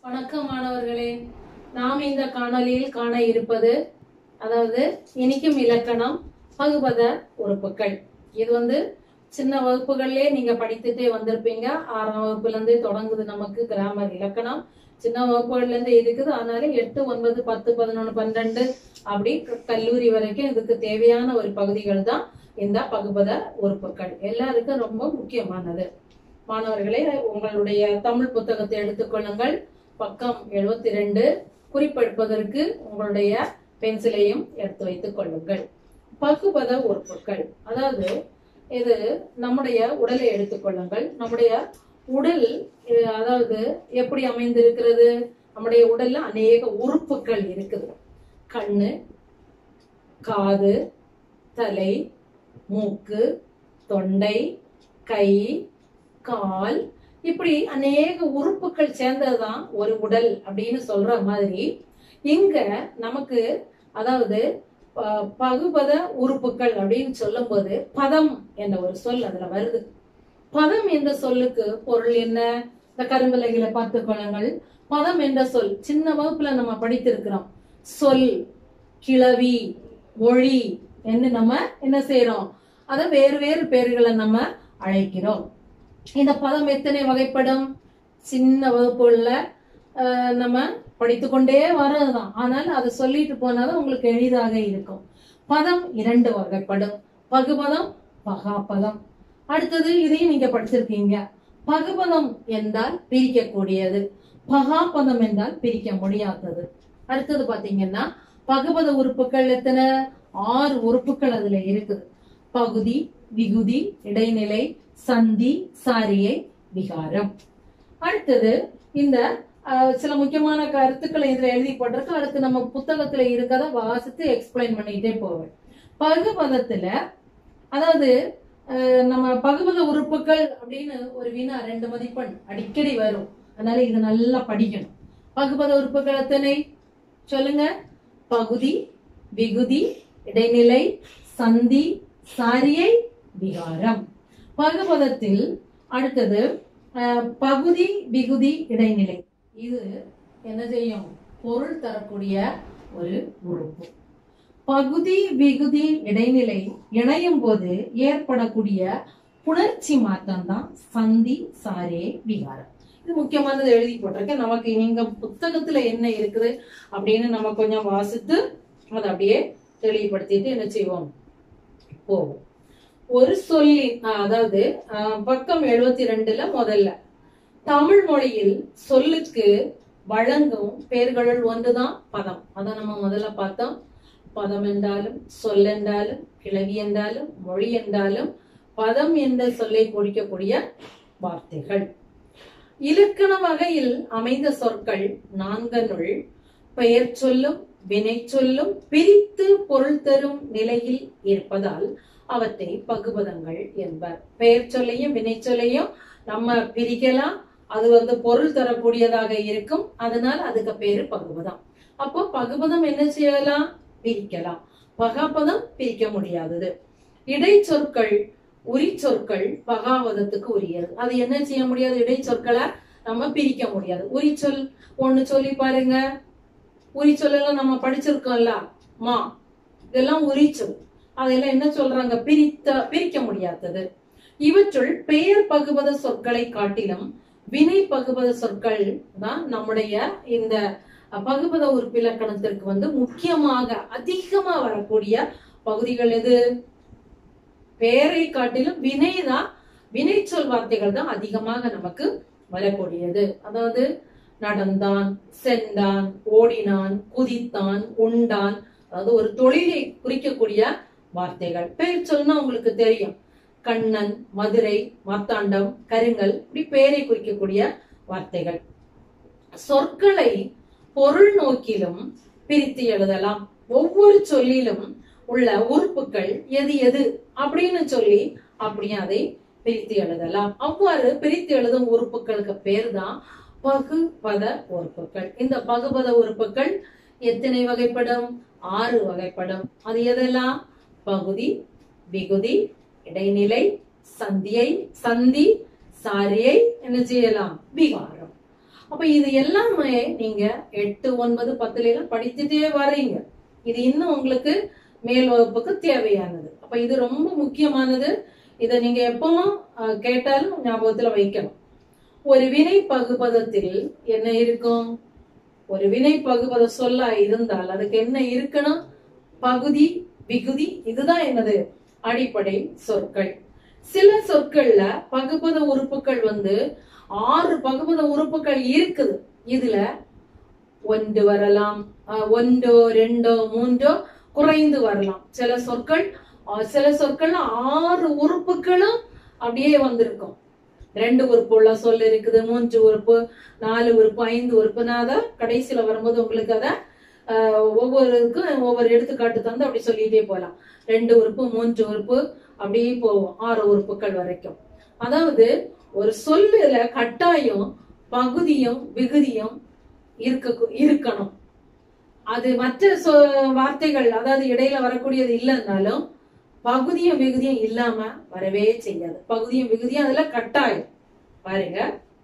வணக்கம் மாணவர்களே நாம் இந்த காணொளியில் காண இருப்பது அதாவது இனிக்கும் இலக்கணம் பகுபத உறுப்புகள் இது வந்து சின்ன வகுப்புகள்லயே நீங்க படித்துட்டே வந்திருப்பீங்க ஆறாம் வகுப்புல இருந்தே தொடங்குது நமக்கு கிராமர் இலக்கணம் சின்ன வகுப்புகள்ல இருந்து இருக்குது அதனால எட்டு ஒன்பது பத்து பதினொன்று பன்னெண்டு அப்படி க- கல்லூரி வரைக்கும் இதுக்கு தேவையான ஒரு பகுதிகள் தான் இந்த பகுபத உறுப்புகள் எல்லாருக்கும் ரொம்ப முக்கியமானது மாணவர்களே உங்களுடைய தமிழ் புத்தகத்தை எடுத்துக்கொள்ளுங்கள் பக்கம் 72 ரெண்டு குறிப்பெடுப்பதற்கு உங்களுடைய பென்சிலையும் எடுத்து வைத்துக் கொள்ளுங்கள் பகுபத உறுப்புகள் அதாவது இது நம்முடைய உடலை எடுத்துக்கொள்ளுங்கள் நம்முடைய உடல் அஹ், அதாவது எப்படி அமைந்திருக்கிறது நம்முடைய உடல்ல அநேக உறுப்புகள் இருக்குது கண்ணு காது தலை மூக்கு தொண்டை கை கால் இப்படி அநேக உறுப்புகள் சேர்ந்ததுதான் ஒரு உடல் அப்படின்னு சொல்ற மாதிரி இங்க நமக்கு அதாவது ப- பகுபத உறுப்புகள் அப்படின்னு சொல்லும்போது பதம் என்ற ஒரு சொல் அதுல வருது பதம் என்ற சொல்லுக்கு பொருள் என்ன இந்த கரும்பலகையில பார்த்துக் கொள்ளுங்கள் பதம் என்ற சொல் சின்ன வகுப்புல நம்ம படித்திருக்கிறோம் சொல் கிளவி மொழி என்று நம்ம என்ன செய்யறோம் அத வேறு வேறு பெயர்களை நம்ம அழைக்கிறோம் இந்த பதம் எத்தனை வகைப்படும் சின்ன வகுப்புகள்ல ஆஹ், நம்ம படித்துக்கொண்டே வர்றதுதான் ஆனால் அதை சொல்லிட்டு போனாதான் உங்களுக்கு எளிதாக இருக்கும் பதம் இரண்டு வகைப்படும் பகுபதம் பகாபதம் அடுத்தது இதையும் நீங்க படிச்சிருக்கீங்க பகுபதம் என்றால் பிரிக்கக்கூடியது பகாபதம் என்றால் பிரிக்க முடியாதது அடுத்தது பாத்தீங்கன்னா பகுபத உறுப்புகள் எத்தனை ஆறு உறுப்புகள் அதுல இருக்குது பகுதி விகுதி இடைநிலை சந்தி சாரியை விகாரம் அடுத்தது இந்த அஹ், சில முக்கியமான கருத்துக்களை இதுல எழுதி போட்டிருக்கு அடுத்து நம்ம புத்தகத்துல இருக்கத வாசித்து எக்ஸ்பிளைன் பண்ணிட்டே போவேன் பகுபதத்துல அதாவது அஹ், நம்ம பகுபத உறுப்புகள் அப்படின்னு ஒரு வினா ரெண்டு மதிப்பெண் அடிக்கடி வரும் அதனால இதை நல்லா படிக்கணும் பகுபத உறுப்புகள் எத்தனை சொல்லுங்க பகுதி விகுதி இடைநிலை சந்தி சாரியை விகாரம் பகுபதத்தில் அடுத்தது அஹ், பகுதி விகுதி இடைநிலை இது என்ன செய்யும் பொருள் தரக்கூடிய ஒரு உறுப்பு பகுதி விகுதி இடைநிலை இணையும் போது ஏற்படக்கூடிய புணர்ச்சி மாற்றம் தான் சந்தி சாரே விகாரம் இது முக்கியமானது எழுதி போட்டிருக்கேன் நமக்கு நீங்க புத்தகத்துல என்ன இருக்குது அப்படின்னு நம்ம கொஞ்சம் வாசித்து அதை அப்படியே தெளிவுபடுத்திட்டு என்ன செய்வோம் போவோம் ஒரு சொல்லின் ஆஹ், அதாவது ஆஹ், பக்கம் எழுபத்தி ரெண்டுல முதல்ல தமிழ் மொழியில் சொல்லுக்கு வழங்கும் பெயர்களுள் ஒன்றுதான் பதம் அதை நம்ம முதல்ல பார்த்தோம் பதம் என்றாலும் சொல் என்றாலும் கிளவி என்றாலும் மொழி என்றாலும் பதம் என்ற சொல்லை குறிக்கக்கூடிய வார்த்தைகள் இலக்கண வகையில் அமைந்த சொற்கள் நான்கனுள் பெயர் சொல்லும் வினை சொல்லும் பிரித்து பொருள் தரும் நிலையில் இருப்பதால் அவற்றை பகுபதங்கள் என்பர் பெயர் சொல்லையும் வினை சொல்லையும் நம்ம பிரிக்கலாம் அது வந்து பொருள் தரக்கூடியதாக இருக்கும் அதனால அதுக்கு பேரு பகுபதம் அப்போ பகுபதம் என்ன செய்யலாம் பிரிக்கலாம் பகாபதம் பிரிக்க முடியாதது இடைச்சொற்கள் உரி சொற்கள் பகாவதத்துக்கு உரியது அது என்ன செய்ய முடியாது இடைச்சொற்களை நம்ம பிரிக்க முடியாது உரி சொல் ஒண்ணு சொல்லி பாருங்க உரி சொல்லலாம் நம்ம படிச்சிருக்கோம்ல மா இதெல்லாம் உரி சொல் அதெல்லாம் என்ன சொல்றாங்க பிரித்த பிரிக்க முடியாதது இவற்றுள் பெயர் பகுபத சொற்களை காட்டிலும் வினை பகுபத சொற்கள் தான் நம்முடைய இந்த பகுபத உறுப்பிலக்கணத்திற்கு வந்து முக்கியமாக அதிகமா வரக்கூடிய பகுதிகள் எது பெயரை காட்டிலும் வினை தான் வினை சொல் வார்த்தைகள் தான் அதிகமாக நமக்கு வரக்கூடியது அதாவது நடந்தான் சென்றான் ஓடினான் குதித்தான் உண்டான் அதாவது ஒரு தொழிலை குறிக்கக்கூடிய வார்த்தைகள் பெயர் சொல்னா உங்களுக்கு தெரியும் கண்ணன் மதுரை மார்த்தாண்டம் கருங்கல் இப்படி பெயரை குறிக்கக்கூடிய வார்த்தைகள் சொற்களை பொருள் நோக்கிலும் பிரித்து எழுதலாம் ஒவ்வொரு சொல்லிலும் உள்ள உறுப்புகள் எது எது அப்படின்னு சொல்லி அப்படியே அதை பிரித்து எழுதலாம் அவ்வாறு பிரித்து எழுதும் உறுப்புகளுக்கு பேர் தான் பகுபத உறுப்புகள் இந்த பகுபத உறுப்புகள் எத்தனை வகைப்படும் ஆறு வகைப்படும் அது எதெல்லாம் பகுதி விகுதி இடைநிலை சந்தியை சந்தி சாரியை என்ன செய்யலாம் விகாரம் அப்ப இது எல்லாமே நீங்க எட்டு ஒன்பது பத்துல எல்லாம் படிச்சுட்டே வர்றீங்க இது இன்னும் உங்களுக்கு மேல் வகுப்புக்கு தேவையானது அப்ப இது ரொம்ப முக்கியமானது இதை நீங்க எப்பவும் அஹ், கேட்டாலும் ஞாபகத்துல வைக்கணும் ஒரு வினை பகுபதத்தில் என்ன இருக்கும் ஒரு வினை பகுபத சொல்லா இருந்தால் அதுக்கு என்ன இருக்கணும் பகுதி விகுதி இதுதான் என்னது அடிப்படை சொற்கள் சில சொற்கள்ல பகுபத உறுப்புகள் வந்து ஆறு பகுபத உறுப்புகள் இருக்குது இதுல ஒன்று வரலாம் அஹ், ஒன்றோ ரெண்டோ மூன்றோ குறைந்து வரலாம் சில சொற்கள் அஹ், சில சொற்கள்ல ஆறு உறுப்புகளும் அப்படியே வந்திருக்கும் ரெண்டு உறுப்பு உள்ள சொல் இருக்குது மூன்று உறுப்பு நாலு உறுப்பு ஐந்து உறுப்பு நான் அதை கடைசியில வரும்போது உங்களுக்கு அதை ஆஹ், ஒவ்வொருக்கும் ஒவ்வொரு எடுத்துக்காட்டு தந்து அப்படி சொல்லிட்டே போகலாம் ரெண்டு உறுப்பு மூன்று உறுப்பு அப்படியே போவோம் ஆறு உறுப்புகள் வரைக்கும் அதாவது ஒரு சொல்லுல கட்டாயம் பகுதியும் விகுதியும் இருக்க இருக்கணும் அது மற்ற சொ- வார்த்தைகள் அதாவது இடையில வரக்கூடியது இல்லைன்னாலும் பகுதியும் விகுதியும் இல்லாம வரவே செய்யாது பகுதியும் விகுதியும் அதுல கட்டாயம் பாருங்க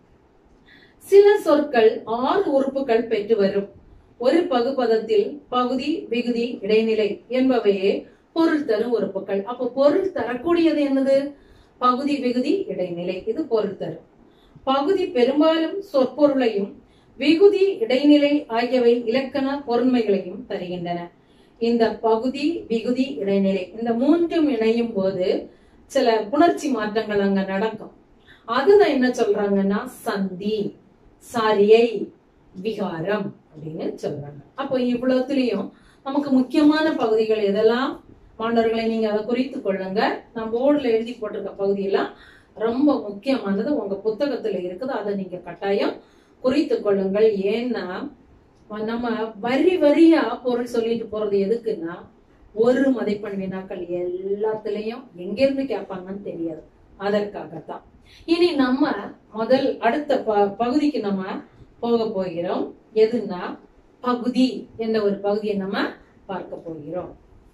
சில சொற்கள் ஆறு உறுப்புகள் பெற்று வரும் ஒரு பகுபதத்தில் பகுதி விகுதி இடைநிலை என்பவையே பொருள் தரும் உறுப்புகள் அப்ப பொருள் தரக்கூடியது என்னது பகுதி விகுதி இடைநிலை இது பொருள் தரும் பகுதி பெரும்பாலும் சொற்பொருளையும் விகுதி இடைநிலை ஆகியவை இலக்கண பொருண்மைகளையும் தருகின்றன இந்த பகுதி விகுதி இடைநிலை இந்த மூன்றும் இணையும் போது சில புணர்ச்சி மாற்றங்கள் அங்க நடக்கும் அதுதான் என்ன சொல்றாங்கன்னா சந்தி சாரியை விகாரம் அப்படின்னு சொல்றாங்க அப்போ இவ்வளவுலயும் நமக்கு முக்கியமான பகுதிகள் எதெல்லாம் மாணவர்களை நீங்க அதை குறித்து கொள்ளுங்க நான் போர்டுல எழுதி போட்டிருக்க பகுதியெல்லாம் ரொம்ப முக்கியமானது உங்க புத்தகத்துல இருக்குது அதை நீங்க கட்டாயம் குறித்து கொள்ளுங்கள் ஏன்னா நம்ம வரி வரியா பொருள் சொல்லிட்டு போறது எதுக்குன்னா ஒரு மதிப்பெண் வினாக்கள் எல்லாத்துலயும் எங்க இருந்து கேட்பாங்கன்னு தெரியாது அதற்காகத்தான் இனி நம்ம முதல் அடுத்த ப- பகுதிக்கு நம்ம போக போகிறோம் எதுன்னா பகுதி என்ற ஒரு பகுதியை நம்ம பார்க்க போகிறோம்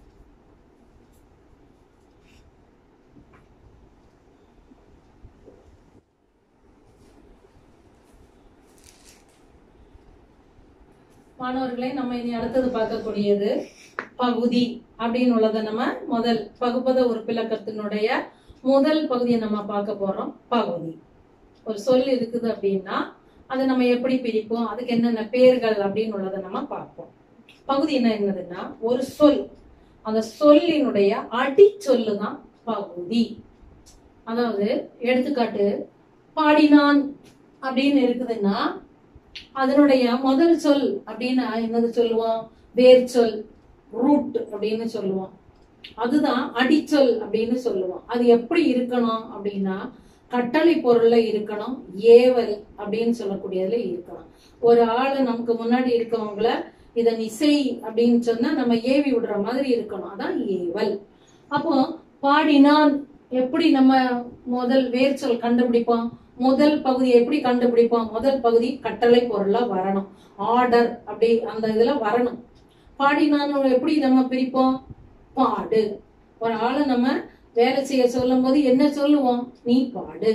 மாணவர்களே நம்ம இனி அடுத்தது பார்க்கக்கூடியது பகுதி அப்படின்னு உள்ளதை நம்ம முதல் பகுப்பத உறுப்பிலக்கத்தினுடைய முதல் பகுதியை நம்ம பார்க்க போறோம் பகுதி ஒரு சொல் இருக்குது அப்படின்னா அதை நம்ம எப்படி பிரிப்போம் அதுக்கு என்னென்ன பேர்கள் அப்படின்னு உள்ளதை நம்ம பார்ப்போம் பகுதி என்ன என்னதுன்னா ஒரு சொல் அந்த சொல்லினுடைய அடி சொல்லுதான் பகுதி அதாவது எடுத்துக்காட்டு பாடினான் அப்படின்னு இருக்குதுன்னா அதனுடைய முதல் சொல் அப்படின்னா என்னது சொல்லுவோம் வேர் சொல் ரூட் அப்படின்னு சொல்லுவோம் அதுதான் அடிச்சொல் அப்படின்னு சொல்லுவோம் அது எப்படி இருக்கணும் அப்படின்னா கட்டளை பொருள்ல இருக்கணும் ஏவல் அப்படின்னு சொல்லக்கூடியதுல இருக்கணும் ஒரு ஆளு நமக்கு முன்னாடி இருக்கவங்கள இத நீ செய் அப்படின்னு சொன்னா நம்ம ஏவி விடுற மாதிரி இருக்கணும் அதான் ஏவல் அப்போ பாடினான் எப்படி நம்ம முதல் வேர் சொல் கண்டுபிடிப்போம் முதல் பகுதி எப்படி கண்டுபிடிப்போம் முதல் பகுதி கட்டளை பொருளா வரணும் ஆர்டர் அப்படி அந்த இதுல வரணும் பாடினான் எப்படி நம்ம பிரிப்போம் பாடு ஒரு ஆளை நம்ம வேலை செய்ய சொல்லும் போது என்ன சொல்லுவோம் நீ பாடு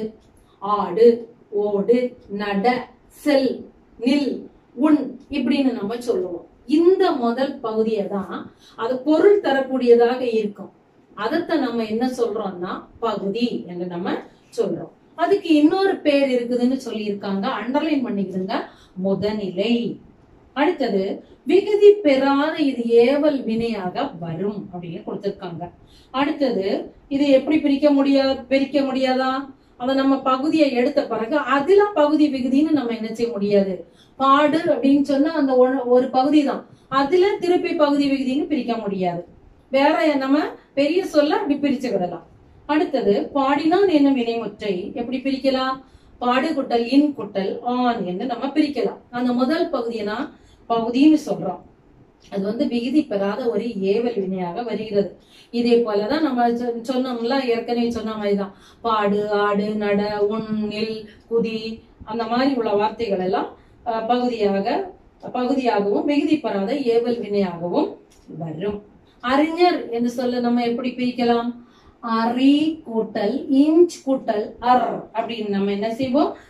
ஆடு ஓடு நட செல் நில் உன் இப்படின்னு நம்ம சொல்லுவோம் இந்த முதல் பகுதியை தான் அது பொருள் தரக்கூடியதாக இருக்கும் அதத்தான் நம்ம என்ன சொல்றோம்னா பகுதி என்று நம்ம சொல்றோம் அதுக்கு இன்னொரு பேர் இருக்குதுன்னு சொல்லியிருக்காங்க அண்டர்லைன் பண்ணிக்கிடுங்க முதநிலை அடுத்தது விகுதி பெறாத இது ஏவல் வினையாக வரும் அப்படின்னு கொடுத்திருக்காங்க அடுத்தது இது எப்படி பிரிக்க முடியாது பிரிக்க முடியாதா அத நம்ம பகுதியை எடுத்த பிறகு அதுல பகுதி விகுதின்னு நம்ம என்ன செய்ய முடியாது பாடு அப்படின்னு சொன்னா அந்த ஒரு- ஒரு பகுதி தான் அதுல திருப்பி பகுதி விகுதின்னு பிரிக்க முடியாது வேற நம்ம பெரிய சொல்ல அப்படி பிரிச்சுக்கிடலாம் அடுத்தது பாடினான் என்னும் வினைமுற்றை எப்படி பிரிக்கலாம் பாடு குட்டல் இன் குட்டல் ஆன் என்று நம்ம பிரிக்கலாம் அந்த முதல் பகுதியை பகுதின்னு சொல்றோம் அது வந்து விகுதி பெறாத ஒரு ஏவல் வினையாக வருகிறது இதே போலதான் நம்ம சொ- சொன்னோம்ல ஏற்கனவே சொன்ன மாதிரிதான் பாடு ஆடு நட உன் நெல் குதி அந்த மாதிரி உள்ள வார்த்தைகள் எல்லாம் அஹ், பகுதியாக பகுதியாகவும் விகுதி பெறாத ஏவல் வினையாகவும் வரும் அறிஞர் என்று சொல்ல நம்ம எப்படி பிரிக்கலாம் அரி கூட்டல் இன்ச் கூட்டல் அர் அப்படின்னு நம்ம என்ன செய்வோம்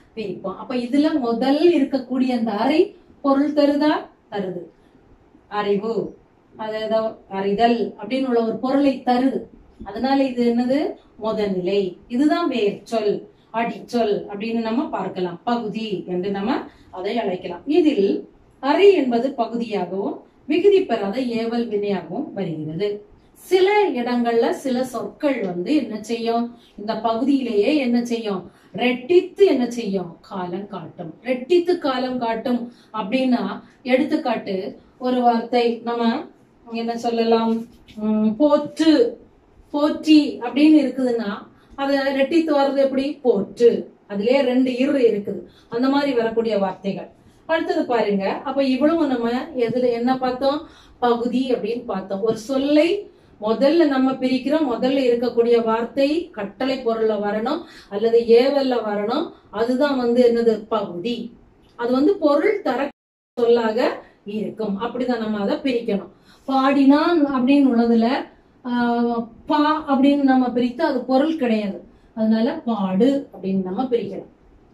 பிரிப்போம் அப்ப இதுல முதல் இருக்கக்கூடிய அந்த அறை பொருள் தருதா தருது அறிவு அதாவது அறிதல் அப்படின்னு உள்ள ஒரு பொருளை தருது அதனால இது என்னது முதநிலை இதுதான் வேர்ச்சொல் அடிச்சொல் அப்படின்னு நம்ம பார்க்கலாம் பகுதி என்று நம்ம அதை அழைக்கலாம் இதில் அறை என்பது பகுதியாகவும் விகுதி பெறாத ஏவல் வினையாகவும் வருகிறது சில இடங்கள்ல சில சொற்கள் வந்து என்ன செய்யும் இந்த பகுதியிலேயே என்ன செய்யும் ரெட்டித்து என்ன செய்யும் காலம் காட்டும் ரெட்டித்து காலம் காட்டும் அப்படின்னா எடுத்துக்காட்டு ஒரு வார்த்தை நம்ம என்ன சொல்லலாம் உம், போற்று போற்றி அப்படின்னு இருக்குதுன்னா அது ரெட்டித்து வர்றது எப்படி போற்று அதுலயே ரெண்டு இரு இருக்குது அந்த மாதிரி வரக்கூடிய வார்த்தைகள் அடுத்தது பாருங்க அப்ப இவ்வளவு நம்ம எதுல என்ன பார்த்தோம் பகுதி அப்படின்னு பார்த்தோம் ஒரு சொல்லை முதல்ல நம்ம பிரிக்கிறோம் முதல்ல இருக்கக்கூடிய வார்த்தை கட்டளை பொருள்ல வரணும் அல்லது ஏவல்ல வரணும் அதுதான் வந்து என்னது பகுதி அது வந்து பொருள் தர சொல்லாக இருக்கும் அப்படிதான் நம்ம அதை பிரிக்கணும் பாடினான் அப்படின்னு உள்ளதுல ஆஹ், பா அப்படின்னு நம்ம பிரித்து அது பொருள் கிடையாது அதனால பாடு அப்படின்னு நம்ம பிரிக்கலாம்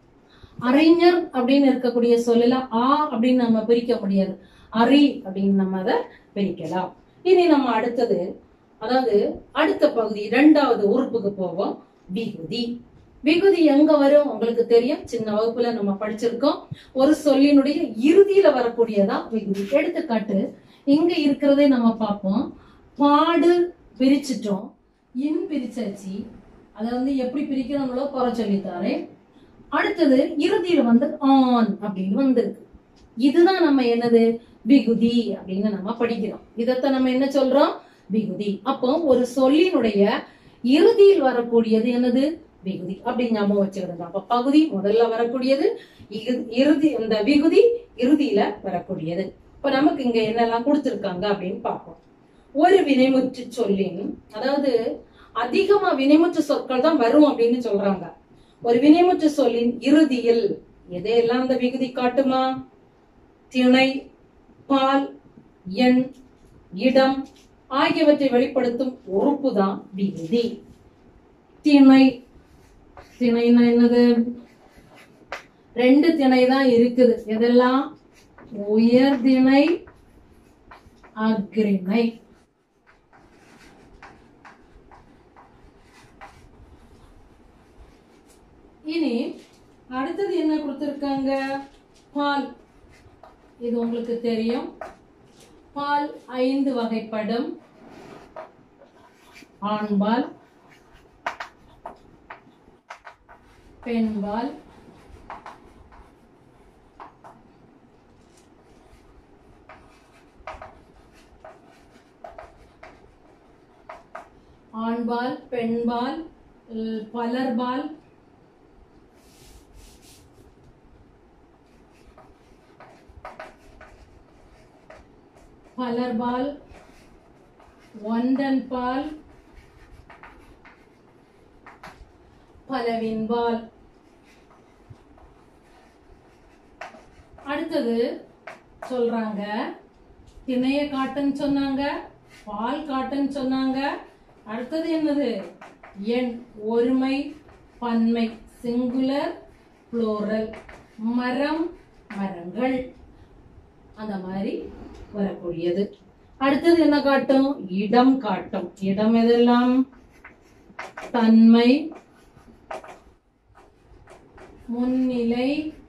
அறிஞர் அப்படின்னு இருக்கக்கூடிய சொல்லல ஆ அப்படின்னு நம்ம பிரிக்க முடியாது அறி அப்படின்னு நம்ம அதை பிரிக்கலாம் இனி நம்ம அடுத்தது அதாவது அடுத்த பகுதி இரண்டாவது உறுப்புக்கு போவோம் விகுதி விகுதி எங்க வரும் உங்களுக்கு தெரியும் சின்ன வகுப்புல நம்ம படிச்சிருக்கோம் ஒரு சொல்லினுடைய இறுதியில வரக்கூடியதா விகுதி எடுத்துக்காட்டு இங்க இருக்கிறதே நம்ம பார்ப்போம் பாடு பிரிச்சிட்டோம் இன் பிரிச்சாச்சு அதை வந்து எப்படி பிரிக்கணுங்களோ குறை சொல்லித்தாரேன் அடுத்தது இறுதியில வந்து ஆன் அப்படின்னு வந்திருக்கு இதுதான் நம்ம என்னது விகுதி அப்படின்னு நம்ம படிக்கிறோம் இதத்தான் நம்ம என்ன சொல்றோம் விகுதி அப்போ ஒரு சொல்லினுடைய இறுதியில் வரக்கூடியது என்னது விகுதி அப்படி ஞாபகம் வச்சுக்கிடுங்க அப்ப பகுதி முதல்ல வரக்கூடியது இறு- இறுதி இந்த விகுதி இறுதியில வரக்கூடியது இப்ப நமக்கு இங்க என்னெல்லாம் கொடுத்திருக்காங்க அப்படின்னு பார்ப்போம் ஒரு வினைமுற்று சொல்லின் அதாவது அதிகமா வினைமுற்று சொற்கள் தான் வரும் அப்படின்னு சொல்றாங்க ஒரு வினைமுற்று சொல்லின் இறுதியில் எதையெல்லாம் அந்த விகுதி காட்டுமா திணை பால் எண் இடம் ஆகியவற்றை வெளிப்படுத்தும் உறுப்பு தான் விகுதி திணை திணைனா என்னது ரெண்டு திணை தான் இருக்குது எதெல்லாம் உயர்திணை அக்ரிணை இனி அடுத்தது என்ன கொடுத்திருக்காங்க பால் இது உங்களுக்கு தெரியும் பால் ஐந்து வகைப்படும் ஆண்பால் பெண்பால் ஆண்பால் பெண்பால் ல், பலர்பால் பலர்பால் ஒன்றன் பால் பலவின்பால் அடுத்தது சொல்றாங்க திணைய காட்டுன்னு சொன்னாங்க பால் காட்டுன்னு சொன்னாங்க அடுத்தது என்னது எண் ஒருமை பன்மை சிங்குலர் புளோரல் மரம் மரங்கள் அந்த மாதிரி வரக்கூடியது அடுத்தது என்ன காட்டும் இடம் காட்டும் இடம் எதெல்லாம் தன்மை முன்னிலை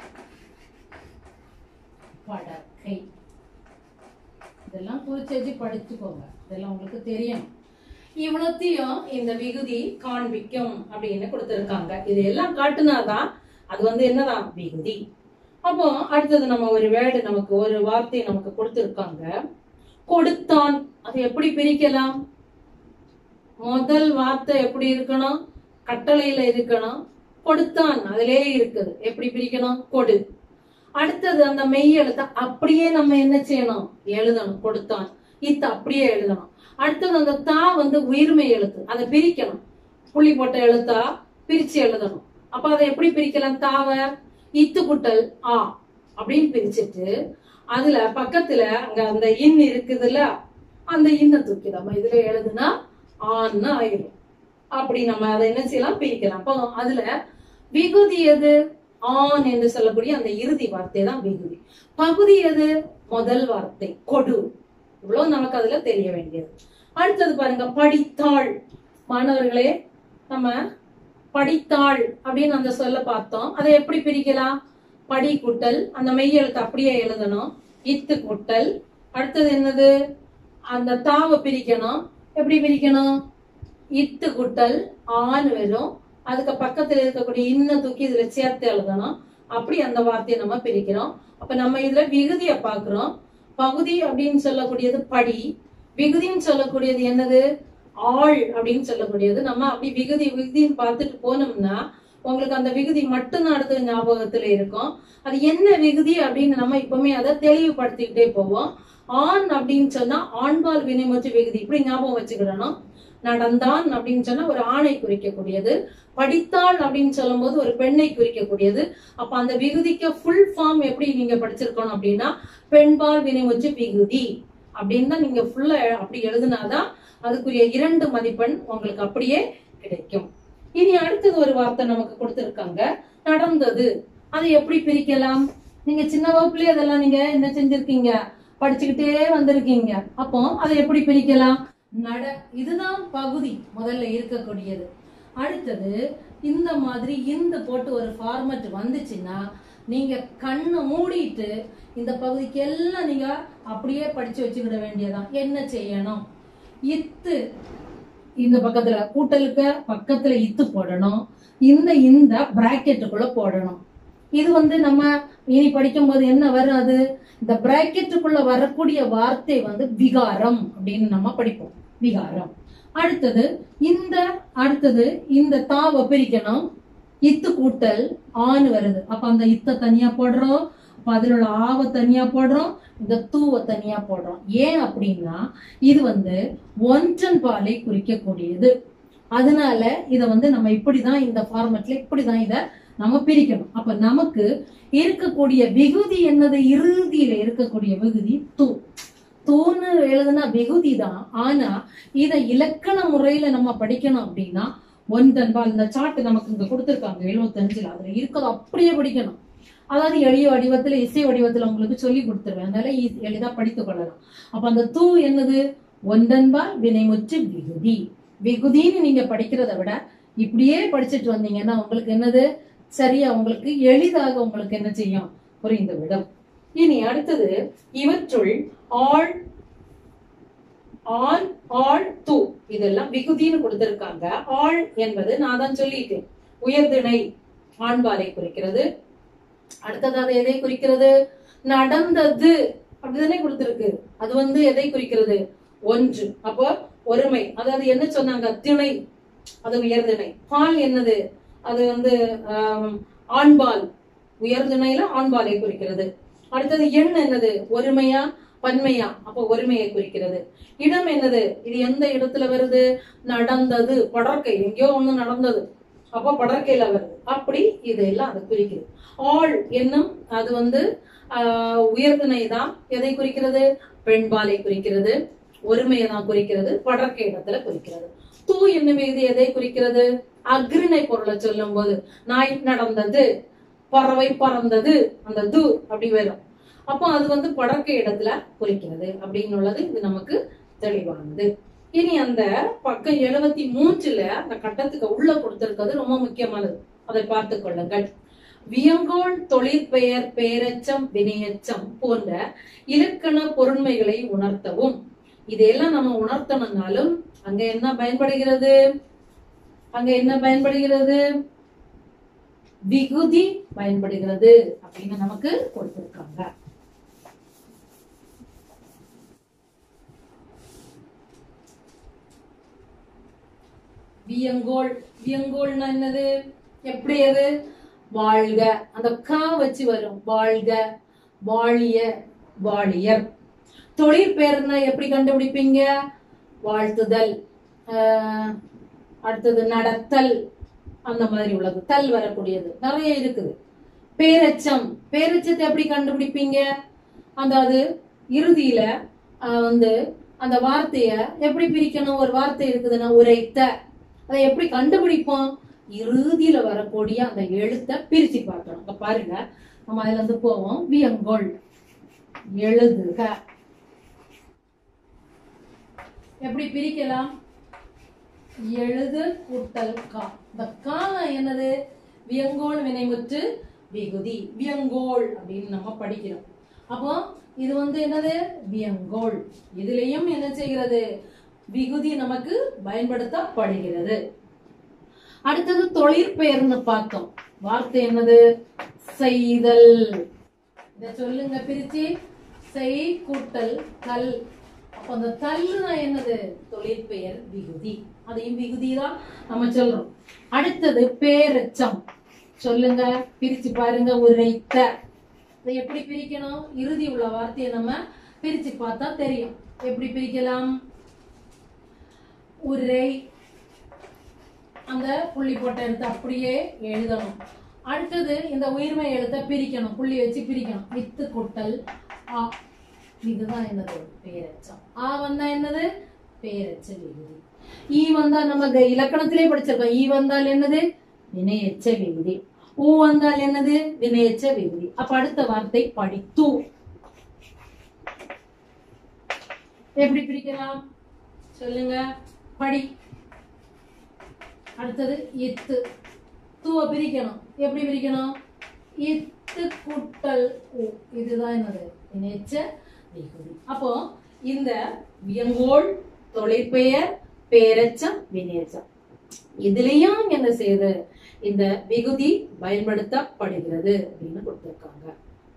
படக்கை இதெல்லாம் குறிச்சு வச்சு படிச்சுக்கோங்க இதெல்லாம் உங்களுக்கு தெரியும் இவ்வளத்தையும் இந்த விகுதி காண்பிக்கும் அப்படின்னு கொடுத்திருக்காங்க இது எல்லாம் காட்டுனாதான் அது வந்து என்னதான் விகுதி அப்போ அடுத்தது நம்ம ஒரு வேர்டு நமக்கு ஒரு வார்த்தை நமக்கு கொடுத்திருக்காங்க கொடுத்தான் அது எப்படி பிரிக்கலாம் முதல் வார்த்தை எப்படி இருக்கணும் கட்டளையில இருக்கணும் கொடுத்தான் அதிலே இருக்குது எப்படி பிரிக்கணும் கொடு அடுத்தது அந்த மெய் எழுத்த அப்படியே நம்ம என்ன செய்யணும் எழுதணும் கொடுத்தான் இத்த அப்படியே எழுதணும் அடுத்தது அந்த தா வந்து உயிர்மை எழுத்து அதை பிரிக்கணும் புள்ளி போட்ட எழுத்தா பிரிச்சு எழுதணும் அப்ப அதை எப்படி பிரிக்கலாம் தாவ இத்து குட்டல் ஆ அப்படின்னு பிரிச்சுட்டு அதுல பக்கத்துல அங்க அந்த இன் இருக்குதுல்ல அந்த இன்ன தூக்கி நம்ம இதுல எழுதுனா ஆன்னு ஆயிடும் அப்படி நம்ம அதை என்ன செய்யலாம் பிரிக்கலாம் அப்போ அதுல விகுதி எது ஆண் என்று சொல்லக்கூடிய அந்த இறுதி வார்த்தை தான் விகுதி பகுதி எது முதல் வார்த்தை கொடு இவ்வளவு நமக்கு அதுல தெரிய வேண்டியது அடுத்தது பாருங்க படித்தாள் மாணவர்களே நம்ம படித்தாள் அப்படின்னு அந்த சொல்ல பார்த்தோம் அதை எப்படி பிரிக்கலாம் படி கூட்டல் அந்த மெய் எழுத்து அப்படியே எழுதணும் இத்து கூட்டல் அடுத்தது என்னது அந்த தாவை பிரிக்கணும் எப்படி பிரிக்கணும் இத்து கூட்டல் ஆண் வரும் அதுக்கு பக்கத்துல இருக்கக்கூடிய இன்ன தூக்கி இதுல சேர்த்து எழுதணும் அப்படி அந்த வார்த்தையை நம்ம பிரிக்கிறோம் அப்ப நம்ம இதுல விகுதிய பாக்குறோம் பகுதி அப்படின்னு சொல்லக்கூடியது படி விகுதின்னு சொல்லக்கூடியது என்னது ஆள் அப்படின்னு சொல்லக்கூடியது நம்ம அப்படி விகுதி விகுதின்னு பார்த்துட்டு போனோம்னா உங்களுக்கு அந்த விகுதி மட்டும்தான் அடுத்த ஞாபகத்துல இருக்கும் அது என்ன விகுதி அப்படின்னு நம்ம இப்பவுமே அதை தெளிவுபடுத்திக்கிட்டே போவோம் ஆண் அப்படின்னு சொன்னா ஆண்பால் வினைமுற்று விகுதி இப்படி ஞாபகம் வச்சுக்கிடணும் நடந்தான் அப்படின்னு சொன்னா ஒரு ஆணை குறிக்கக்கூடியது படித்தாள் அப்படின்னு சொல்லும்போது ஒரு பெண்ணை குறிக்கக்கூடியது அப்ப அந்த விகுதிக்கு ஃபுல் ஃபார்ம் எப்படி நீங்க படிச்சிருக்கணும் அப்படின்னா பெண்பால் வினைமுற்று விகுதி அப்படின்னு தான் நீங்க ஃபுல்லா அப்படி எழுதுனாதான் அதுக்குரிய இரண்டு மதிப்பெண் உங்களுக்கு அப்படியே கிடைக்கும் இனி அடுத்தது ஒரு வார்த்தை நமக்கு கொடுத்திருக்காங்க நடந்தது அதை எப்படி பிரிக்கலாம் நீங்க சின்ன வகுப்புலயே அதெல்லாம் நீங்க என்ன செஞ்சிருக்கீங்க படிச்சுக்கிட்டே வந்திருக்கீங்க அப்போ அதை எப்படி பிரிக்கலாம் நட இதுதான் பகுதி முதல்ல இருக்கக்கூடியது அடுத்தது இந்த மாதிரி இந்த போட்டு ஒரு ஃபார்மட் வந்துச்சுன்னா நீங்க கண்ணை மூடிட்டு இந்த பகுதிக்கு எல்லாம் நீங்க அப்படியே படிச்சு வச்சுக்கிட வேண்டியதான் என்ன செய்யணும் இத்து இந்த பக்கத்துல கூட்டலுக்கு பக்கத்துல இத்து போடணும் இந்த இந்த பிராக்கெட்டுக்குள்ள போடணும் இது வந்து நம்ம இனி படிக்கும் போது என்ன வரும் அது இந்த பிராக்கெட்டுக்குள்ள வரக்கூடிய வார்த்தை வந்து விகாரம் அப்படின்னு நம்ம படிப்போம் விகாரம் அடுத்தது இந்த அடுத்தது இந்த தாவை பிரிக்கணும் இத்து கூட்டல் ஆண் வருது அப்ப அந்த இத்த தனியா போடுறோம் அப்ப அதுல உள்ள ஆவை தனியா போடுறோம் இந்த தூவை தனியா போடுறோம் ஏன் அப்படின்னா இது வந்து ஒன்றன் பாலை குறிக்கக்கூடியது அதனால இத வந்து நம்ம இப்படிதான் இந்த ஃபார்மட்ல இப்படிதான் இத நம்ம பிரிக்கணும் அப்ப நமக்கு இருக்கக்கூடிய விகுதி என்னது இறுதியில இருக்கக்கூடிய விகுதி தூ தூன்னு எழுதுனா விகுதி தான் ஆனா இத இலக்கண முறையில நம்ம படிக்கணும் அப்படின்னா ஒன்றன்பால் இந்த சார்ட் நமக்கு இங்க கொடுத்திருக்காங்க எழுபத்தஞ்சுல அதுல இருக்கிறது அப்படியே படிக்கணும் அதாவது எளிய வடிவத்துல இசை வடிவத்துல உங்களுக்கு சொல்லி கொடுத்துருவேன் அதனால ஈ- எளிதா படித்துக் கொள்ளலாம் அப்ப அந்த தூ என்னது ஒன்றன்பால் வினைமுற்று விகுதி விகுதின்னு நீங்க படிக்கிறத விட இப்படியே படிச்சுட்டு வந்தீங்கன்னா உங்களுக்கு என்னது சரியா உங்களுக்கு எளிதாக உங்களுக்கு என்ன செய்யும் புரிந்து விடும் இனி அடுத்தது இவற்றுள் ஆள் ஆள் ஆள் தூ இதெல்லாம் விகுதின்னு கொடுத்திருக்காங்க ஆள் என்பது நான் தான் சொல்லிட்டேன் உயர்திணை ஆண்பாலை குறிக்கிறது அடுத்தது அது எதை குறிக்கிறது நடந்தது அப்படிதானே கொடுத்திருக்கு அது வந்து எதை குறிக்கிறது ஒன்று அப்போ ஒருமை அதாவது என்ன சொன்னாங்க திணை அது உயர்திணை பால் என்னது அது வந்து ஆம், ஆண்பால் உயர்திணையில ஆண்பாலை குறிக்கிறது அடுத்தது எண் என்னது ஒருமையா பன்மையா அப்போ ஒருமையை குறிக்கிறது இடம் என்னது இது எந்த இடத்துல வருது நடந்தது படற்கை எங்கேயோ ஒண்ணு நடந்தது அப்போ படற்கையில வருது அப்படி இதெல்லாம் அது குறிக்குது ஆள் என்னும் அது வந்து ஆஹ், உயர்திணை தான் எதை குறிக்கிறது பெண்பாலை குறிக்கிறது ஒருமையை தான் குறிக்கிறது படற்கை இடத்துல குறிக்கிறது தூ என்னும் இது எதை குறிக்கிறது அக்ரிணை பொருளை சொல்லும் போது நாய் நடந்தது பறவை பறந்தது அந்த து அப்படி வரும் அப்போ அது வந்து படற்கை இடத்துல குறிக்கிறது அப்படின்னு உள்ளது இது நமக்கு தெளிவானது இனி அந்த பக்கம் எழுபத்தி மூன்றுல அந்த கட்டத்துக்கு உள்ள கொடுத்திருக்கிறது ரொம்ப முக்கியமானது அதை பார்த்துக் கொள்ளுங்கள் வியங்கோள் தொழிற்பெயர் பெயரெச்சம் வினையச்சம் போன்ற இலக்கண பொருண்மைகளை உணர்த்தவும் இதையெல்லாம் நம்ம உணர்த்தணும்னாலும் அங்க என்ன பயன்படுகிறது அங்க என்ன பயன்படுகிறது விகுதி பயன்படுகிறது அப்படின்னு நமக்கு கொடுத்திருக்காங்க வியங்கோள் வியங்கோள்னா என்னது எப்படி அது வாழ்க அந்த க வச்சு வரும் வாழ்க வாழிய வாழியர் தொழிற்பெயர்னா எப்படி கண்டுபிடிப்பீங்க வாழ்த்துதல் ஆஹ், அடுத்தது நடத்தல் அந்த மாதிரி உள்ளது தல் வரக்கூடியது நிறைய இருக்குது பேரச்சம் பேரச்சத்தை எப்படி கண்டுபிடிப்பீங்க அந்த அது இறுதியில ஆஹ், வந்து அந்த வார்த்தைய எப்படி பிரிக்கணும் ஒரு வார்த்தை இருக்குதுன்னா உரைத்த அதை எப்படி கண்டுபிடிப்போம் இறுதியில வரக்கூடிய அந்த எழுத்தை பிரிச்சு பார்க்கணும் இப்ப பாருங்க நம்ம அதுல இருந்து போவோம் வியங்கோள் எழுதுக எப்படி பிரிக்கலாம் எழுது கூட்டல் கா இந்த கா என்னது வியங்கோள் வினைமுற்று விகுதி வியங்கோள் அப்படின்னு நம்ம படிக்கிறோம் அப்போ இது வந்து என்னது வியங்கோள் இதுலயும் என்ன செய்கிறது விகுதி நமக்கு பயன்படுத்தப்படுகிறது அடுத்தது தொழிற்பெயர்னு பார்த்தோம் வார்த்தை என்னது செய்தல் இத சொல்லுங்க பிரிச்சு செய் கூட்டல் கல் அப்ப அந்த தல்லுனா என்னது தொழிற்பெயர் விகுதி அதையும் விகுதி தான் நம்ம சொல்றோம் அடுத்தது பேரச்சம் சொல்லுங்க பிரிச்சு பாருங்க உரைத்த இதை எப்படி பிரிக்கணும் இறுதி உள்ள வார்த்தையை நம்ம பிரிச்சு பார்த்தா தெரியும் எப்படி பிரிக்கலாம் உரை அந்த புள்ளி போட்ட எழுத்து அப்படியே எழுதணும் அடுத்தது இந்த உயிர்மை எழுத்தை பிரிக்கணும் புள்ளி வச்சு பிரிக்கணும் வித்து கொட்டல் ஆ இதுதான் என்னது பேரச்சம் ஆ வந்தா என்னது பேரச்ச விகுதி ஈ வந்தா நம்ம க- இலக்கணத்திலே படிச்சிருக்கோம் ஈ வந்தால் என்னது வினையச்ச விகுதி ஊ வந்தால் என்னது வினையச்ச விகுதி அப்ப அடுத்த வார்த்தை படித்து எப்படி பிரிக்கலாம் சொல்லுங்க படி அடுத்தது இத்து தூவ பிரிக்கணும் எப்படி பிரிக்கணும் இத்து கூட்டல் ஊ இதுதான் என்னது இணைச்ச விகுதி அப்போ இந்த வியங்கோள் தொழிற்பெயர் பேரச்சம் வினையச்சம் இதுலயும் என்ன செய்யுது இந்த விகுதி பயன்படுத்தப்படுகிறது அப்படின்னு கொடுத்திருக்காங்க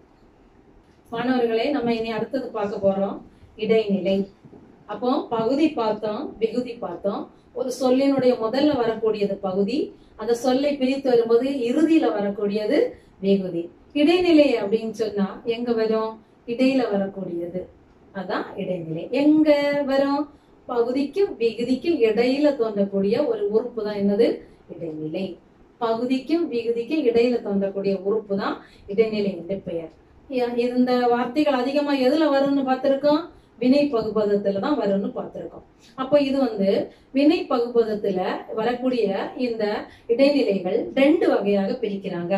மாணவர்களே நம்ம இனி அடுத்தது பார்க்க போறோம் இடைநிலை அப்போ பகுதி பார்த்தோம் விகுதி பார்த்தோம் ஒரு சொல்லினுடைய முதல்ல வரக்கூடியது பகுதி அந்த சொல்லை பிரித்து வரும்போது இறுதியில வரக்கூடியது விகுதி இடைநிலை அப்படின்னு சொன்னா எங்க வரும் இடையில வரக்கூடியது அதான் இடைநிலை எங்க வரும் பகுதிக்கும் விகுதிக்கும் இடையில தோன்றக்கூடிய ஒரு உறுப்பு தான் என்னது இடைநிலை பகுதிக்கும் விகுதிக்கும் இடையில தோன்றக்கூடிய உறுப்பு தான் இடைநிலை என்று பெயர் இ- இந்த வார்த்தைகள் அதிகமா எதுல வரும்னு பார்த்திருக்கோம் வினை பகுபதத்துல தான் வரும்னு பார்த்திருக்கோம் அப்போ இது வந்து வினை பகுபதத்துல வரக்கூடிய இந்த இடைநிலைகள் ரெண்டு வகையாக பிரிக்கிறாங்க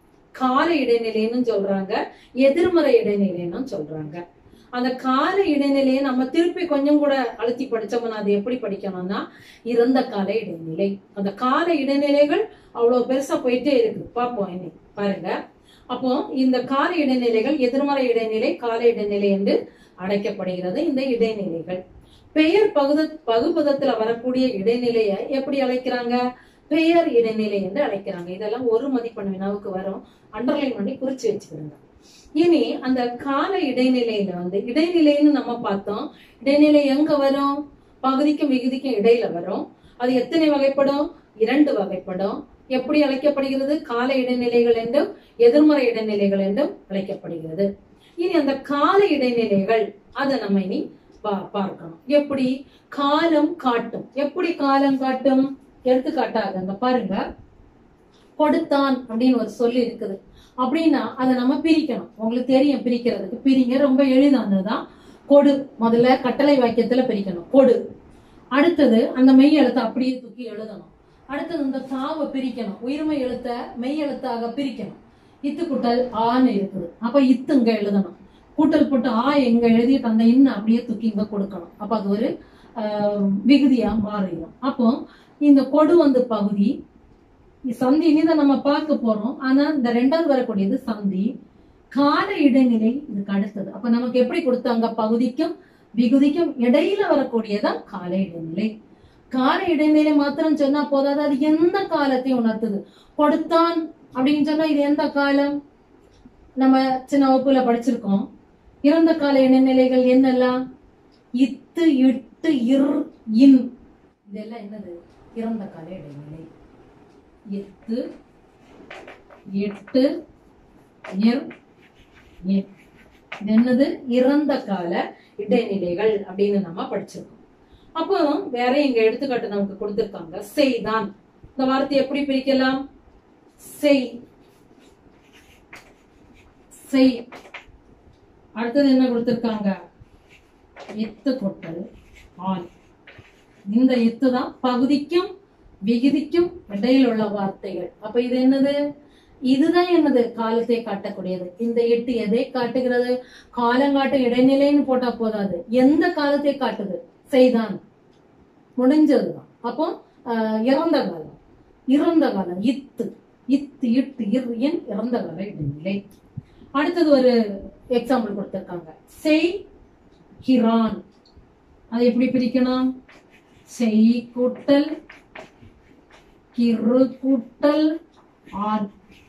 கால இடைநிலைன்னு சொல்றாங்க எதிர்மறை இடைநிலைன்னு சொல்றாங்க அந்த கால இடைநிலையை நம்ம திருப்பி கொஞ்சம் கூட அழுத்தி படிச்சோம்னா அது எப்படி படிக்கணும்னா இறந்த கால இடைநிலை அந்த கால இடைநிலைகள் அவ்வளவு பெருசா போயிட்டே இருக்கு பார்ப்போம் இன்னைக்கு பாருங்க அப்போ இந்த கால இடைநிலைகள் எதிர்மறை இடைநிலை கால இடைநிலை என்று அழைக்கப்படுகிறது இந்த இடைநிலைகள் பெயர் பகுத பகுபதத்துல வரக்கூடிய இடைநிலையை எப்படி அழைக்கிறாங்க பெயர் இடைநிலை என்று அழைக்கிறாங்க இதெல்லாம் ஒரு மதிப்பெண் வினாவுக்கு வரும் அண்டர்லைன் பண்ணி குறிச்சு வச்சுக்கிடுங்க இனி அந்த கால இடைநிலையில வந்து இடைநிலைன்னு நம்ம பார்த்தோம் இடைநிலை எங்க வரும் பகுதிக்கும் விகுதிக்கும் இடையில வரும் அது எத்தனை வகைப்படும் இரண்டு வகைப்படும் எப்படி அழைக்கப்படுகிறது கால இடைநிலைகள் என்றும் எதிர்மறை இடைநிலைகள் என்றும் அழைக்கப்படுகிறது இனி அந்த கால இடைநிலைகள் அதை நம்ம இனி பா- பார்க்கணும் எப்படி காலம் காட்டும் எப்படி காலம் காட்டும் எடுத்துக்காட்டாக அங்க பாருங்க கொடுத்தான் அப்படின்னு ஒரு சொல்லு இருக்குது அப்படின்னா அதை நம்ம பிரிக்கணும் உங்களுக்கு தெரியும் பிரிக்கிறதுக்கு பிரிங்க ரொம்ப எளிதானதுதான் கொடு முதல்ல கட்டளை வாக்கியத்துல பிரிக்கணும் கொடு அடுத்தது அந்த மெய் எழுத்தை அப்படியே தூக்கி எழுதணும் அடுத்தது இந்த தாவை பிரிக்கணும் உயிர்மை எழுத்த மெய் எழுத்தாக பிரிக்கணும் இத்து கூட்டல் ஆன்னு இருக்குது அப்ப இத்து இங்க எழுதணும் கூட்டல் போட்டு ஆ எங்க எழுதிட்டு அந்த இன்ன அப்படியே தூக்கி இங்க கொடுக்கணும் அப்ப அது ஒரு ஆஹ், விகுதியா மாறிடும் அப்போ இந்த கொடு வந்து பகுதி சந்தி இனிதான் நம்ம பார்க்க போறோம் ஆனா இந்த ரெண்டாவது வரக்கூடியது சந்தி கால இடைநிலை இதுக்கு அடுத்தது அப்ப நமக்கு எப்படி கொடுத்தாங்க பகுதிக்கும் விகுதிக்கும் இடையில வரக்கூடியதான் கால இடைநிலை கால இடைநிலை மாத்திரம் சொன்னா போதாது அது எந்த காலத்தை உணர்த்துது கொடுத்தான் அப்படின்னு சொன்னா இது எந்த காலம் நம்ம சின்ன வகுப்புல படிச்சிருக்கோம் இறந்த கால இடைநிலைகள் என்னெல்லாம் இத்து இட்டு இர் இன் இதெல்லாம் என்னது இறந்த கால இடைநிலை எட்டு எட்டு இர் இன். இது என்னது இறந்த கால இடைநிலைகள் அப்படின்னு நம்ம படிச்சிருக்கோம் அப்போ வேற இங்க எடுத்துக்காட்டு நமக்கு கொடுத்திருக்காங்க செய்தான் இந்த வார்த்தை எப்படி பிரிக்கலாம் செய் செய் அடுத்தது என்ன கொடுத்திருக்காங்க எத்து கொட்டல் ஆண் இந்த எத்து தான் பகுதிக்கும் விகுதிக்கும் இடையில் உள்ள வார்த்தைகள் அப்ப இது என்னது இதுதான் என்னது காலத்தை காட்டக்கூடியது இந்த எட்டு எதை காட்டுகிறது காலங்காட்டு இடைநிலைன்னு போட்டா போதாது எந்த காலத்தை காட்டுது செய்தான் முடிஞ்சதுதான் அப்போ ஆஹ், இறந்த காலம் இறந்த காலம் இத்து இத்து இட்டு இர் என் இறந்த கால இடைநிலை அடுத்தது ஒரு எக்ஸாம்பிள் கொடுத்திருக்காங்க செய் ஹிரான் அதை எப்படி பிரிக்கணும் செய் கூட்டல் கிரு கூட்டல் ஆண்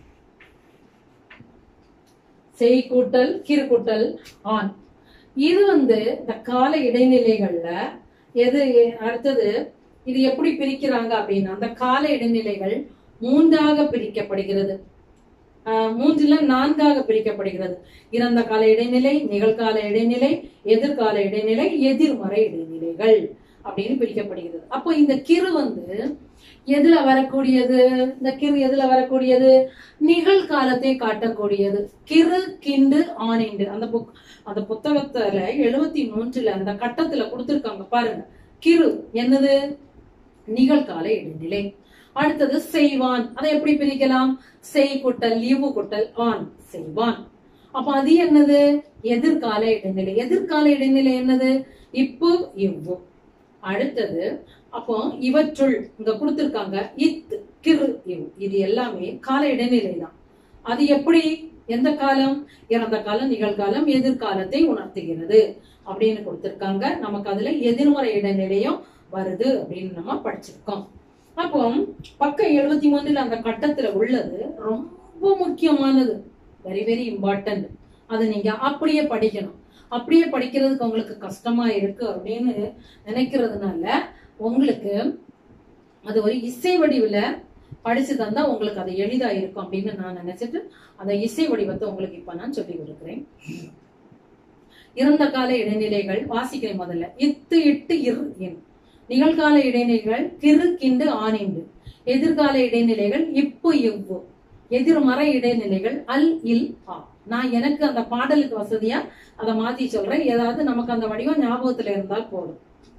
செய் கூட்டல் கிரு கூட்டல் ஆண் இது வந்து இந்த கால இடைநிலைகள்ல எது அடுத்தது இது எப்படி பிரிக்கிறாங்க அப்படின்னா அந்த கால இடைநிலைகள் மூன்றாக பிரிக்கப்படுகிறது ஆஹ் மூன்றுல நான்காக பிரிக்கப்படுகிறது இறந்த கால இடைநிலை நிகழ்கால இடைநிலை எதிர்கால இடைநிலை எதிர்மறை இடைநிலைகள் அப்படின்னு பிரிக்கப்படுகிறது அப்போ இந்த கிரு வந்து எதுல வரக்கூடியது இந்த கிரு எதுல வரக்கூடியது நிகழ்காலத்தை காட்டக்கூடியது கிரு கிண்டு ஆனிண்டு அந்த புக் அந்த புத்தகத்துல எழுபத்தி மூன்றுல அந்த கட்டத்துல கொடுத்திருக்காங்க பாருங்க கிரு என்னது நிகழ்கால இடைநிலை அடுத்தது செய்வான் அதை எப்படி பிரிக்கலாம் செய் குட்டல் லீவு குட்டல் ஆன் செய்வான் அப்ப அது என்னது எதிர்கால இடைநிலை எதிர்கால இடைநிலை என்னது இப்போ இவ்வு அடுத்தது அப்போ இவற்றுள் இங்க கொடுத்திருக்காங்க இத் கிரு இவ் இது எல்லாமே கால இடைநிலை தான் அது எப்படி எந்த காலம் இறந்த காலம் நிகழ்காலம் எதிர்காலத்தை உணர்த்துகிறது அப்படின்னு கொடுத்திருக்காங்க நமக்கு அதுல எதிர்மறை இடைநிலையும் வருது அப்படின்னு நம்ம படிச்சிருக்கோம் அப்போ பக்கம் எழுபத்தி மூணுல அந்த கட்டத்துல உள்ளது ரொம்ப முக்கியமானது வெரி வெரி இம்பார்ட்டன்ட் அதை நீங்க அப்படியே படிக்கணும் அப்படியே படிக்கிறதுக்கு உங்களுக்கு கஷ்டமா இருக்கு அப்படின்னு நினைக்கிறதுனால உங்களுக்கு அது ஒரு இசை வடிவுல படிச்சு தந்தா உங்களுக்கு அது எளிதா இருக்கும் அப்படின்னு நான் நினைச்சிட்டு அந்த இசை வடிவத்தை உங்களுக்கு இப்ப நான் சொல்லி கொடுக்கிறேன் இறந்த கால இடைநிலைகள் வாசிக்கிறேன் முதல்ல இத்து இட்டு இர் என் நிகழ்கால இடைநிலைகள் கிறு கிண்டு ஆனிண்டு எதிர்கால இடைநிலைகள் இப்பு இவ்வு எதிர்மறை இடைநிலைகள் அல் இல் ஆ நான் எனக்கு அந்த பாடலுக்கு வசதியா அதை மாத்தி சொல்றேன் ஏதாவது நமக்கு அந்த வடிவம் ஞாபகத்துல இருந்தால் போதும்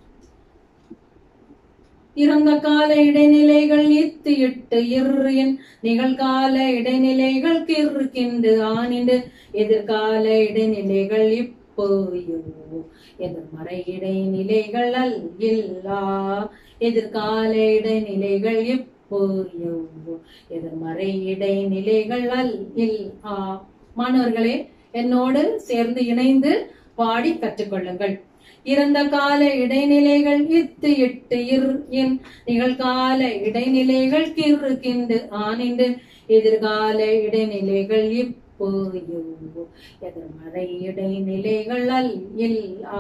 இறந்த கால இடைநிலைகள் இத்து எட்டு இர்ரின் நிகழ்கால இடைநிலைகள் கிறு கிண்டு ஆனிண்டு எதிர்கால இடைநிலைகள் இப்போ இவ்வு எதிர்மறை இடைநிலைகள் அல் இல்லா எதிர்கால இடைநிலைகள் இப்போ எவ்வு எதிர்மறை இடைநிலைகள் அல் இல் ஆ மாணவர்களே என்னோடு சேர்ந்து இணைந்து பாடி கற்றுக்கொள்ளுங்கள் இறந்த கால இடைநிலைகள் இத்து எட்டு இர் என் நிகழ்கால இடைநிலைகள் கிறு கிண்டு ஆனிண்டு எதிர்கால இடைநிலைகள் இப்போ எவ்வு எதிர்மறை இடைநிலைகள் அல் இல் ஆ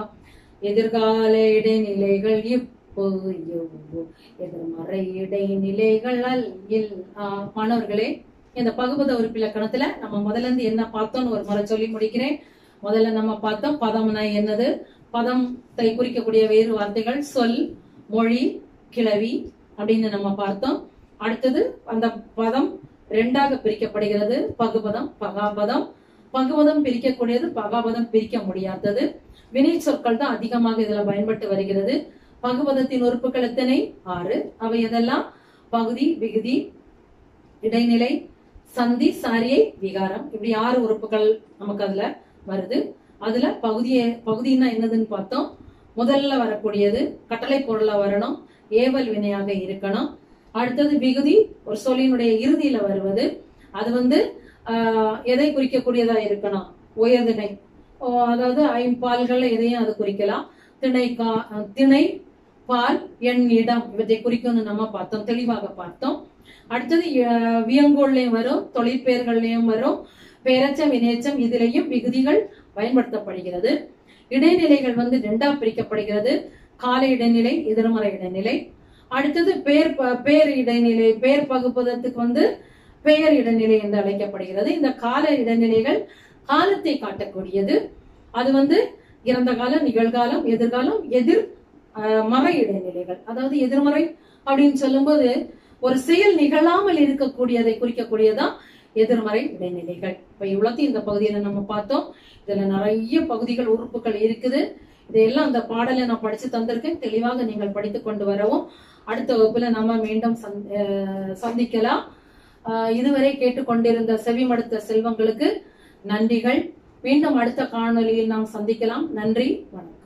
எதிர்கால இடைநிலைகள் இப்போ எவ்வு எதிர்மறை இடைநிலைகள் அல் இல் ஆ மாணவர்களே இந்த பகுபத உறுப்பிலக்கணத்துல நம்ம முதல்ல இருந்து என்ன பார்த்தோம்னு ஒரு முறை சொல்லி முடிக்கிறேன் முதல்ல நம்ம பார்த்தோம் பதம்னா என்னது பதத்தை குறிக்கக்கூடிய வேறு வார்த்தைகள் சொல் மொழி கிளவி அப்படின்னு நம்ம பார்த்தோம் அடுத்தது அந்த பதம் ரெண்டாக பிரிக்கப்படுகிறது பகுபதம் பகாபதம் பகுபதம் பிரிக்கக்கூடியது பகாபதம் பிரிக்க முடியாதது வினை சொற்கள் தான் அதிகமாக இதுல பயன்பட்டு வருகிறது பகுபதத்தின் உறுப்புகள் எத்தனை ஆறு அவை எதெல்லாம் பகுதி விகுதி இடைநிலை சந்தி சாரியை விகாரம் இப்படி ஆறு உறுப்புகள் நமக்கு அதுல வருது அதுல பகுதிய பகுதின்னா என்னதுன்னு பார்த்தோம் முதல்ல வரக்கூடியது கட்டளை பொருளா வரணும் ஏவல் வினையாக இருக்கணும் அடுத்தது விகுதி ஒரு சொல்லினுடைய இறுதியில வருவது அது வந்து ஆஹ், எதை குறிக்கக்கூடியதா இருக்கணும் உயர்திணை ஓ, அதாவது ஐம்பால்கள் எதையும் அது குறிக்கலாம் திணை கா திணை பால் எண் இடம் இவற்றை குறிக்கணும்னு நம்ம பார்த்தோம் தெளிவாக பார்த்தோம் அடுத்தது அஹ், வியங்கோள்லயும் வரும் தொழிற்பெயர்கள்லயும் வரும் பெயரச்சம் வினையச்சம் இதிலையும் விகுதிகள் பயன்படுத்தப்படுகிறது இடைநிலைகள் வந்து ரெண்டா பிரிக்கப்படுகிறது கால இடைநிலை எதிர்மறை இடைநிலை அடுத்தது பேர் ப- பேர் இடைநிலை பேர் பகுப்பதத்துக்கு வந்து பெயர் இடைநிலை என்று அழைக்கப்படுகிறது இந்த கால இடைநிலைகள் காலத்தை காட்டக்கூடியது அது வந்து இறந்த காலம் நிகழ்காலம் எதிர்காலம் எதிர் அஹ், மறை இடைநிலைகள் அதாவது எதிர்மறை அப்படின்னு சொல்லும்போது ஒரு செயல் நிகழாமல் இருக்கக்கூடியதை குறிக்கக்கூடியதான் எதிர்மறை இடைநிலைகள் இப்ப இவ்வளத்தையும் இந்த பகுதியில நம்ம பார்த்தோம் இதுல நிறைய பகுதிகள் உறுப்புகள் இருக்குது இதையெல்லாம் அந்த பாடலை நான் படிச்சு தந்திருக்கேன் தெளிவாக நீங்கள் படித்துக் கொண்டு வரவும் அடுத்த வகுப்புல நாம மீண்டும் சந்- அஹ் சந்திக்கலாம் ஆஹ் இதுவரை கேட்டுக்கொண்டிருந்த செவிமடுத்த செல்வங்களுக்கு நன்றிகள் மீண்டும் அடுத்த காணொளியில் நாம் சந்திக்கலாம் நன்றி வணக்கம்